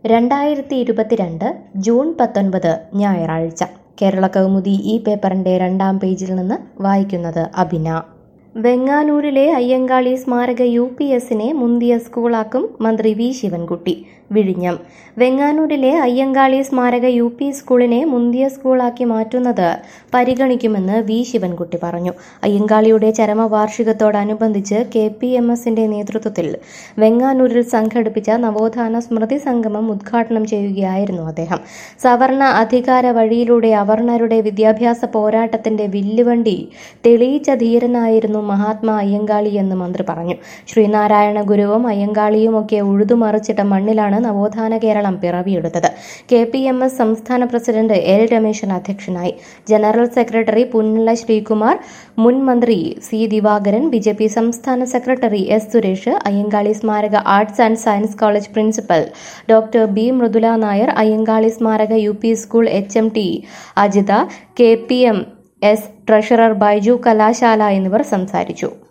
രണ്ടായിരത്തി ഇരുപത്തിരണ്ട് ജൂൺ പത്തൊൻപത് ഞായറാഴ്ച കേരള കൗമുദി ഈ പേപ്പറിന്റെ രണ്ടാം പേജിൽ നിന്ന് വായിക്കുന്നത് അഭിന വെങ്ങാനൂരിലെ അയ്യങ്കാളി സ്മാരക യു പി എസിനെ മുന്തിയ സ്കൂളാക്കും മന്ത്രി വി ശിവൻകുട്ടി വിഴിഞ്ഞം വെങ്ങാനൂരിലെ അയ്യങ്കാളി സ്മാരക യു പി സ്കൂളിനെ മുന്തിയ സ്കൂളാക്കി മാറ്റുന്നത് പരിഗണിക്കുമെന്ന് വി ശിവൻകുട്ടി പറഞ്ഞു അയ്യങ്കാളിയുടെ ചരമവാർഷികത്തോടനുബന്ധിച്ച് കെ പി എം എസിന്റെ നേതൃത്വത്തിൽ വെങ്ങാനൂരിൽ സംഘടിപ്പിച്ച നവോത്ഥാന സ്മൃതി സംഗമം ഉദ്ഘാടനം ചെയ്യുകയായിരുന്നു അദ്ദേഹം സവർണ അധികാര വഴിയിലൂടെ അവർണരുടെ വിദ്യാഭ്യാസ പോരാട്ടത്തിന്റെ വില്ലുവണ്ടി തെളിയിച്ച ധീരനായിരുന്നു മഹാത്മാ അയ്യങ്കാളി എന്ന് മന്ത്രി പറഞ്ഞു ശ്രീനാരായണ ഗുരുവും അയ്യങ്കാളിയുമൊക്കെ ഉഴുതുമറിച്ചിട്ട മണ്ണിലാണ് നവോത്ഥാന കേരളം പിറവിയെടുത്തത് കെ പി എം എസ് സംസ്ഥാന പ്രസിഡന്റ് എൽ രമേശൻ അധ്യക്ഷനായി ജനറൽ സെക്രട്ടറി പുന്നല ശ്രീകുമാർ മുൻ മന്ത്രി C Divakaran B J P സംസ്ഥാന സെക്രട്ടറി എസ് സുരേഷ് അയ്യങ്കാളി സ്മാരക arts and science college principal doctor B Mridula Nair Ayyankali സ്മാരക U P school H M T Ajitha K P M S treasurer Baiju Kalasala എന്നിവർ സംസാരിച്ചു